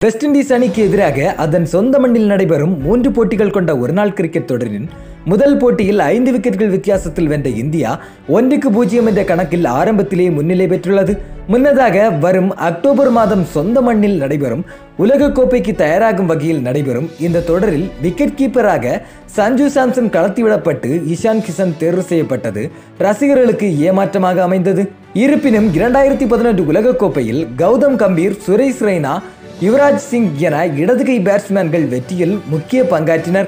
west Indies அணிக்கு எதிராக அதன் சொந்த மண்ணில் நடைபெறும் மூன்று போட்டிகள் கொண்ட ஒருநாள் கிரிக்கெட் தொடரின் முதல் போட்டியில் ஐந்து விக்கெட்டுகள் வித்தியாசத்தில் வென்ற இந்தியா ஒன்றுக்கு பூஜ்ஜியம் என்ற கணக்கில் ஆரம்பத்திலே முன்னிலை பெற்றுள்ளது முன்னதாக வரும் அக்டோபர் மாதம் சொந்த மண்ணில் நடைபெறும் உலகக்கோப்பைக்கு தயாராகும் வகையில் நடைபெறும் இந்த தொடரில் விக்கெட் கீப்பராக சஞ்சு சாம்சன் கடத்திவிடப்பட்டு இஷான் கிஷன் தேர்வு செய்யப்பட்டது ரசிகர்களுக்கு ஏமாற்றமாக அமைந்தது இருப்பினும் இரண்டாயிரத்தி பதினெட்டு உலகக்கோப்பையில் கௌதம் கம்பீர் சுரேஷ் ரெய்னா யுவராஜ் சிங் என இடதுகை பேட்ஸ்மேன்கள் வெற்றியில் முக்கிய பங்காற்றினர்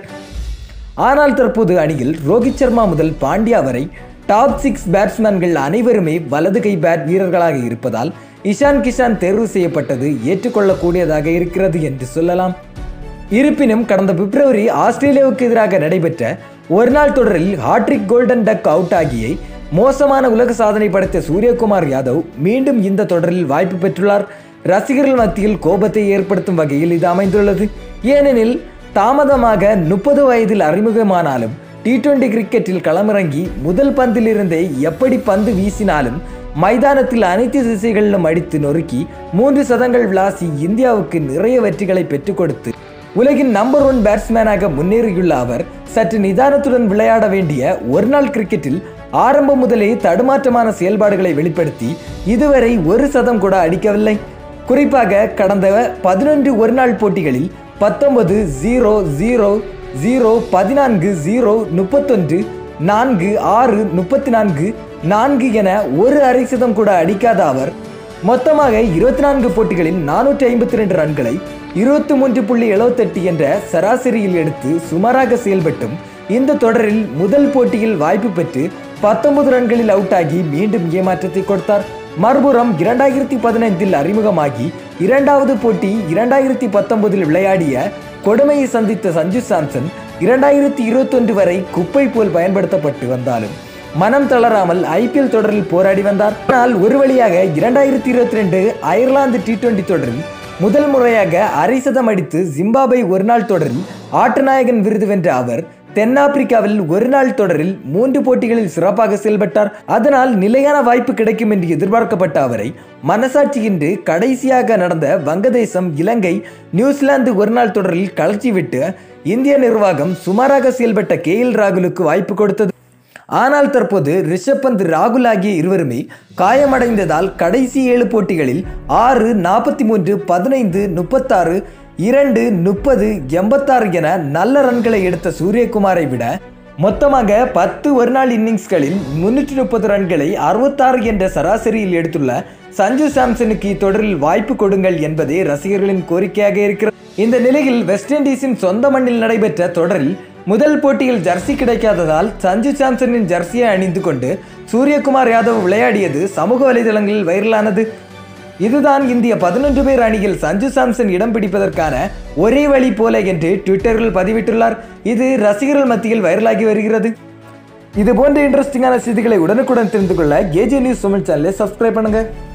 ஆனால் தற்போது அணியில் ரோஹித் சர்மா முதல் பாண்டியா வரை டாப் சிக்ஸ் பேட்ஸ்மேன்கள் அனைவருமே வலது கை பேட் வீரர்களாக இருப்பதால் இஷான் கிஷான் தேர்வு செய்யப்பட்டது ஏற்றுக்கொள்ளக்கூடியதாக இருக்கிறது என்று சொல்லலாம் இருப்பினும் கடந்த பிப்ரவரி ஆஸ்திரேலியாவுக்கு எதிராக நடைபெற்ற ஒருநாள் தொடரில் ஹாட்ரிக் கோல்டன் டக் அவுட் ஆகிய மோசமான உலக சாதனை படைத்த சூரியகுமார் யாதவ் மீண்டும் இந்த தொடரில் வாய்ப்பு பெற்றுள்ளார் ரசிகர்கள் மத்தியில் கோபத்தை ஏற்படுத்தும் வகையில் இது அமைந்துள்ளது ஏனெனில் தாமதமாக முப்பது வயதில் அறிமுகமானாலும் டி டுவெண்டி கிரிக்கெட்டில் களமிறங்கி முதல் பந்திலிருந்தே எப்படி பந்து வீசினாலும் மைதானத்தில் அனைத்து திசைகளிலும் அடித்து நொறுக்கி மூன்று சதங்கள் விளாசி இந்தியாவுக்கு நிறைய வெற்றிகளை பெற்றுக் கொடுத்து உலகின் நம்பர் ஒன் பேட்ஸ்மேனாக முன்னேறியுள்ள அவர் சற்று நிதானத்துடன் விளையாட வேண்டிய ஒருநாள் கிரிக்கெட்டில் ஆரம்பம் முதலே தடுமாற்றமான செயல்பாடுகளை வெளிப்படுத்தி இதுவரை ஒரு சதம் கூட அடிக்கவில்லை குறிப்பாக கடந்த பதினொன்று ஒருநாள் போட்டிகளில் பத்தொன்பது ஜீரோ ஜீரோ ஜீரோ பதினான்கு ஜீரோ முப்பத்தொன்று நான்கு ஆறு முப்பத்தி நான்கு நான்கு என ஒரு அரை சதம் கூட அடிக்காத அவர் மொத்தமாக இருபத்தி நான்கு போட்டிகளில் நானூற்றி ஐம்பத்தி ரெண்டு ரன்களை இருபத்தி மூன்று புள்ளி எழுபத்தெட்டு என்ற சராசரியில் எடுத்து சுமாராக செயல்பட்டும் இந்த தொடரில் முதல் போட்டியில் வாய்ப்பு பெற்று பத்தொன்பது ரன்களில் அவுட் ஆகி மீண்டும் ஏமாற்றத்தை கொடுத்தார் மறுபுறம் இரண்டாயிரத்தி பதினைந்தில் அறிமுகமாகி இரண்டாவது போட்டி இரண்டாயிரத்தி பத்தொன்பதில் விளையாடிய கொடுமையை சந்தித்த சஞ்சு சாம்சன் இரண்டாயிரத்தி இருபத்தொன்று வரை குப்பை போல் பயன்படுத்தப்பட்டு வந்தாலும் மனம் தளராமல் ஐபிஎல் தொடரில் போராடி வந்தார் ஆனால் ஒரு வழியாக இரண்டாயிரத்தி இருபத்தி ரெண்டு அயர்லாந்து டி டுவெண்டி தொடரில் முதல் முறையாக அரை சதம் அடித்து ஜிம்பாபே ஒருநாள் தொடரில் ஆட்டநாயகன் விருது வென்ற அவர் தென்னாப்பிரிக்காவில் ஒரு நாள் தொடரில் மூன்று போட்டிகளில் சிறப்பாக செயல்பட்டார் அதனால் நிலையான வாய்ப்பு கிடைக்கும் என்று எதிர்பார்க்கப்பட்ட அவரை மனசாட்சியின்றி கடைசியாக நடந்த வங்கதேசம் இலங்கை நியூசிலாந்து ஒருநாள் தொடரில் கலர்ச்சிவிட்டு இந்திய நிர்வாகம் சுமாராக செயல்பட்ட கே எல் ராகுலுக்கு வாய்ப்பு கொடுத்தது ஆனால் தற்போது ரிஷப் பந்த் ராகுல் ஆகிய இருவருமே காயமடைந்ததால் கடைசி ஏழு போட்டிகளில் ஆறு நாற்பத்தி மூன்று பதினைந்து முப்பத்தாறு இரண்டு முப்பது எண்பத்தாறு என நல்ல ரன்களை எடுத்த சூரியகுமாரை விட மொத்தமாக பத்து ஒருநாள் இன்னிங்ஸ்களில் முன்னூற்றி முப்பது ரன்களை அறுபத்தாறு என்ற சராசரியில் எடுத்துள்ள சஞ்சு சாம்சனுக்கு இத்தொடரில் வாய்ப்பு கொடுங்கள் என்பதே ரசிகர்களின் கோரிக்கையாக இருக்கிறது இந்த நிலையில் வெஸ்ட் இண்டீஸின் சொந்த மண்ணில் நடைபெற்ற தொடரில் முதல் போட்டியில் ஜெர்சி கிடைக்காததால் சஞ்சு சாம்சனின் ஜெர்சியை அணிந்து கொண்டு சூரியகுமார் யாதவ் விளையாடியது சமூக வலைதளங்களில் வைரலானது இதுதான் இந்திய பதினொன்று பேர் அணியில் சஞ்சு சாம்சன் இடம் பிடிப்பதற்கான ஒரே வழி போல என்று ட்விட்டரில் பதிவிட்டுள்ளார் இது ரசிகர்கள் மத்தியில் வைரலாகி வருகிறது இது போன்ற இன்ட்ரெஸ்டிங்கான செய்திகளை உடனுக்குடன் தெரிந்து கொள்ள ஏஜே நியூஸ் தமிழ் சேனலை சப்ஸ்கிரைப் பண்ணுங்க